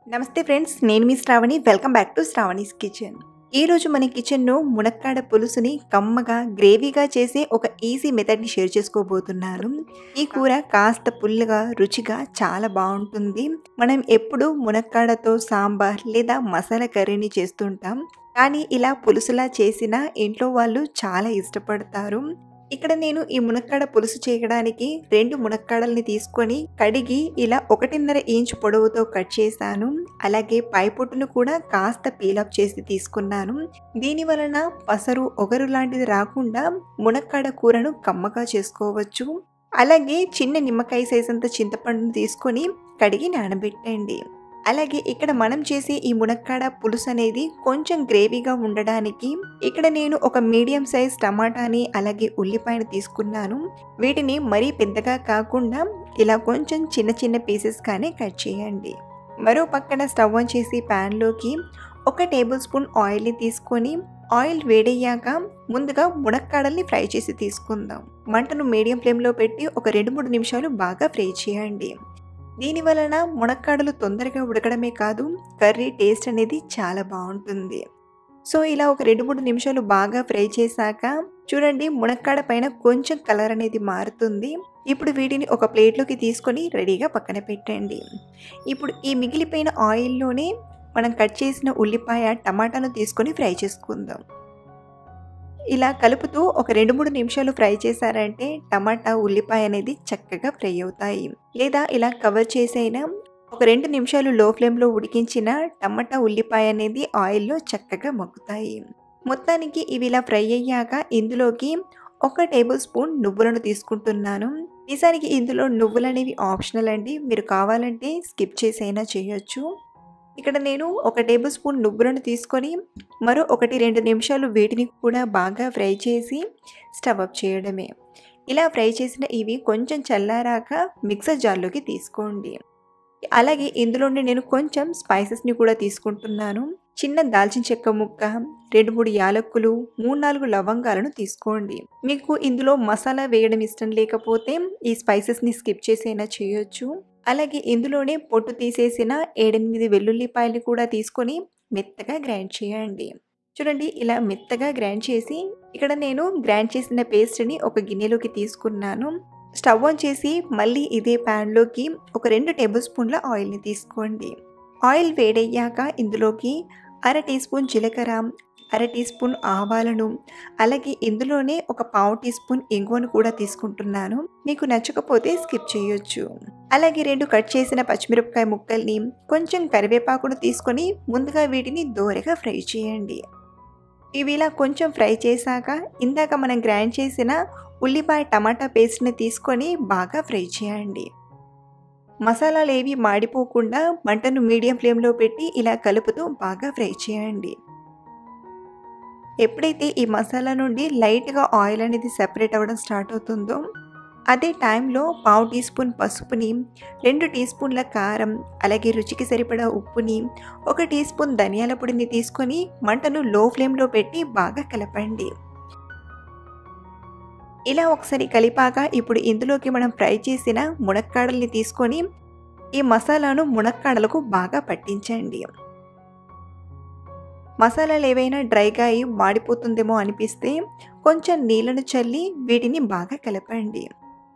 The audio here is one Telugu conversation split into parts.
నమస్తే ఫ్రెండ్స్ నేను మీ Sravani welcome back to Sravani's kitchen ఈరోజు మన కిచెన్లో మునక్కాడ పులుసుని కమ్మగా గ్రేవీగా చేసే ఒక ఈజీ మెథడ్ని షేర్ చేసుకోబోతున్నాను ఈ కూర కాస్త పుల్లగా రుచిగా చాలా బాగుంటుంది మనం ఎప్పుడు మునక్కాడతో సాంబార్ లేదా మసాలా కర్రీని చేస్తుంటాం కానీ ఇలా పులుసులా చేసిన ఇంట్లో వాళ్ళు చాలా ఇష్టపడతారు ఇక్కడ నేను ఈ మునక్కాడ పులుసు చేయడానికి రెండు మునక్కాడల్ని తీసుకొని కడిగి ఇలా ఒకటిన్నర ఇంచ్ పొడవుతో కట్ చేశాను అలాగే పైపొట్టును కూడా కాస్త పీలప్ చేసి తీసుకున్నాను దీని వలన పసరు ఒగరు లాంటిది రాకుండా మునక్కాడ కూరను కమ్మగా చేసుకోవచ్చు అలాగే చిన్న నిమ్మకాయ సైజంత చింతపండును తీసుకొని కడిగి నానబెట్టండి అలాగే ఇక్కడ మనం చేసే ఈ మునక్కాడ పులుసు అనేది కొంచెం గ్రేవీగా ఉండడానికి ఇక్కడ నేను ఒక మీడియం సైజ్ టమాటాని అలాగే ఉల్లిపాయను తీసుకున్నాను వీటిని మరీ పెద్దగా కాకుండా ఇలా కొంచెం చిన్న చిన్న పీసెస్గానే కట్ చేయండి మరో పక్కన స్టవ్ ఆన్ చేసి ప్యాన్లోకి ఒక టేబుల్ స్పూన్ ఆయిల్ని తీసుకొని ఆయిల్ వేడయ్యాక ముందుగా మునక్కాడల్ని ఫ్రై చేసి తీసుకుందాం మంటను మీడియం ఫ్లేమ్లో పెట్టి ఒక రెండు మూడు నిమిషాలు బాగా ఫ్రై చేయండి దీని వలన మునక్కాడలు తొందరగా ఉడకడమే కాదు కర్రీ టేస్ట్ అనేది చాలా బాగుంటుంది సో ఇలా ఒక రెండు మూడు నిమిషాలు బాగా ఫ్రై చేశాక చూడండి మునక్కాడ పైన కొంచెం కలర్ అనేది మారుతుంది ఇప్పుడు వీటిని ఒక ప్లేట్లోకి తీసుకొని రెడీగా పక్కన పెట్టండి ఇప్పుడు ఈ మిగిలిపోయిన ఆయిల్లోనే మనం కట్ చేసిన ఉల్లిపాయ టమాటాను తీసుకొని ఫ్రై చేసుకుందాం ఇలా కలుపుతూ ఒక రెండు మూడు నిమిషాలు ఫ్రై చేశారంటే టమాటా ఉల్లిపాయ అనేది చక్కగా ఫ్రై అవుతాయి లేదా ఇలా కవర్ చేసైనా ఒక రెండు నిమిషాలు లో ఫ్లేమ్లో ఉడికించిన టమాటా ఉల్లిపాయ అనేది ఆయిల్లో చక్కగా మగ్గుతాయి మొత్తానికి ఇవి ఇలా ఫ్రై అయ్యాక ఇందులోకి ఒక టేబుల్ స్పూన్ నువ్వులను తీసుకుంటున్నాను నిజానికి ఇందులో నువ్వులు అనేవి ఆప్షనల్ అండి మీరు కావాలంటే స్కిప్ చేసైనా చేయొచ్చు ఇక్కడ నేను ఒక టేబుల్ స్పూన్ నువ్వులను తీసుకొని మరో ఒకటి రెండు నిమిషాలు వీటిని కూడా బాగా ఫ్రై చేసి స్టవ్ అప్ చేయడమే ఇలా ఫ్రై చేసిన ఇవి కొంచెం చల్లారాక మిక్సర్ జార్లోకి తీసుకోండి అలాగే ఇందులోనే నేను కొంచెం స్పైసెస్ని కూడా తీసుకుంటున్నాను చిన్న దాల్చిన చెక్క ముక్క రెండు మూడు యాలక్కులు మూడు నాలుగు లవంగాలను తీసుకోండి మీకు ఇందులో మసాలా వేయడం ఇష్టం లేకపోతే ఈ స్పైసెస్ని స్కిప్ చేసైనా చేయొచ్చు అలాగే ఇందులోనే పొట్టు తీసేసిన ఏడెనిమిది వెల్లుల్లిపాయలు కూడా తీసుకొని మెత్తగా గ్రైండ్ చేయండి చూడండి ఇలా మెత్తగా గ్రైండ్ చేసి ఇక్కడ నేను గ్రైండ్ చేసిన పేస్ట్ని ఒక గిన్నెలోకి తీసుకున్నాను స్టవ్ ఆన్ చేసి మళ్ళీ ఇదే ప్యాన్లోకి ఒక రెండు టేబుల్ స్పూన్ల ఆయిల్ని తీసుకోండి ఆయిల్ వేడయ్యాక ఇందులోకి అర టీ స్పూన్ జీలకర్ర అర టీ స్పూన్ ఆవాలను అలాగే ఇందులోనే ఒక పావు టీ స్పూన్ ఇంగువను కూడా తీసుకుంటున్నాను మీకు నచ్చకపోతే స్కిప్ చేయొచ్చు అలాగే రెండు కట్ చేసిన పచ్చిమిరపకాయ ముక్కల్ని కొంచెం కరివేపాకును తీసుకొని ముందుగా వీటిని దోరగా ఫ్రై చేయండి ఇవి ఇలా కొంచెం ఫ్రై చేశాక ఇందాక మనం గ్రైండ్ చేసిన ఉల్లిపాయ టమాటా పేస్ట్ని తీసుకొని బాగా ఫ్రై చేయండి మసాలాలు ఏవి మాడిపోకుండా మంటను మీడియం ఫ్లేమ్లో పెట్టి ఇలా కలుపుతూ బాగా ఫ్రై చేయండి ఎప్పుడైతే ఈ మసాలా నుండి లైట్గా ఆయిల్ అనేది సెపరేట్ అవ్వడం స్టార్ట్ అవుతుందో అదే టైంలో పావు టీ స్పూన్ పసుపుని రెండు టీ స్పూన్ల కారం అలాగే రుచికి సరిపడా ఉప్పుని ఒక టీ స్పూన్ ధనియాల పొడిని తీసుకొని మంటను లో ఫ్లేమ్లో పెట్టి బాగా కలపండి ఇలా ఒకసారి కలిపాక ఇప్పుడు ఇందులోకి మనం ఫ్రై చేసిన మునక్కాడల్ని తీసుకొని ఈ మసాలాను మునక్కాడలకు బాగా పట్టించండి మసాలాలు ఏవైనా డ్రైగా అయి మాడిపోతుందేమో అనిపిస్తే కొంచెం నీళ్ళను చల్లి వీటిని బాగా కలపండి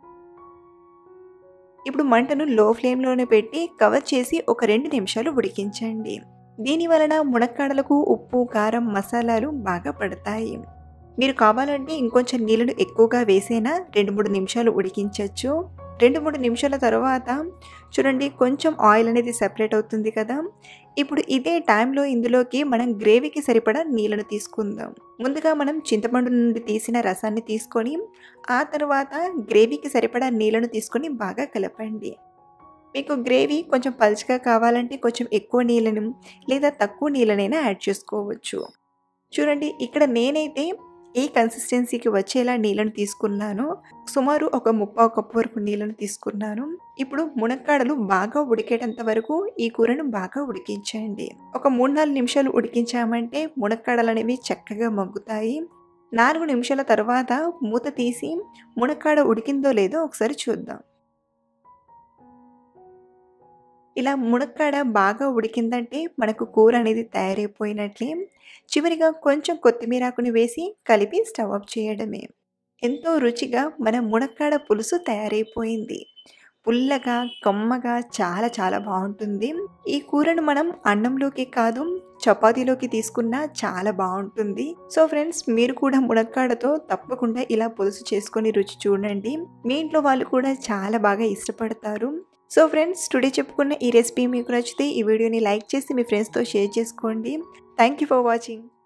ఇప్పుడు మంటను లో ఫ్లేమ్లోనే పెట్టి కవర్ చేసి ఒక రెండు నిమిషాలు ఉడికించండి దీని వలన మునక్కాడలకు ఉప్పు కారం మసాలాలు బాగా పడతాయి మీరు కావాలంటే ఇంకొంచెం నీళ్ళను ఎక్కువగా వేసైనా రెండు మూడు నిమిషాలు ఉడికించవచ్చు రెండు మూడు నిమిషాల తర్వాత చూడండి కొంచెం ఆయిల్ అనేది సెపరేట్ అవుతుంది కదా ఇప్పుడు ఇదే టైంలో ఇందులోకి మనం గ్రేవీకి సరిపడా నీళ్ళను తీసుకుందాం ముందుగా మనం చింతపండు నుండి తీసిన రసాన్ని తీసుకొని ఆ తర్వాత గ్రేవీకి సరిపడా నీళ్ళను తీసుకొని బాగా కలపండి మీకు గ్రేవీ కొంచెం పలుచగా కావాలంటే కొంచెం ఎక్కువ నీళ్ళను లేదా తక్కువ నీళ్ళనైనా యాడ్ చేసుకోవచ్చు చూడండి ఇక్కడ నేనైతే ఈ కన్సిస్టెన్సీకి వచ్చేలా నీళ్ళను తీసుకున్నాను సుమారు ఒక ముప్పావు కప్పు వరకు నీళ్ళను తీసుకున్నాను ఇప్పుడు మునక్కాడలు బాగా ఉడికేటంత వరకు ఈ కూరను బాగా ఉడికించండి ఒక మూడు నాలుగు నిమిషాలు ఉడికించామంటే మునక్కాడలు అనేవి చక్కగా మగ్గుతాయి నాలుగు నిమిషాల తర్వాత మూత తీసి మునక్కాడ ఉడికిందో లేదో ఒకసారి చూద్దాం ఇలా మునక్కాడ బాగా ఉడికిందంటే మనకు కూర అనేది తయారైపోయినట్లే చివరిగా కొంచెం కొత్తిమీరాకుని వేసి కలిపి స్టవ్ ఆఫ్ చేయడమే ఎంతో రుచిగా మన మునక్కాడ పులుసు తయారైపోయింది పుల్లగా కమ్మగా చాలా చాలా బాగుంటుంది ఈ కూరను మనం అన్నంలోకి కాదు చపాతీలోకి తీసుకున్నా చాలా బాగుంటుంది సో ఫ్రెండ్స్ మీరు కూడా మునక్కాడతో తప్పకుండా ఇలా పులుసు చేసుకొని రుచి చూడండి మీ ఇంట్లో వాళ్ళు కూడా చాలా బాగా ఇష్టపడతారు సో ఫ్రెండ్స్ టుడే చెప్పుకున్న ఈ రెసిపీ మీకు నచ్చితే ఈ వీడియోని లైక్ చేసి మీ ఫ్రెండ్స్తో షేర్ చేసుకోండి థ్యాంక్ యూ ఫర్ వాచింగ్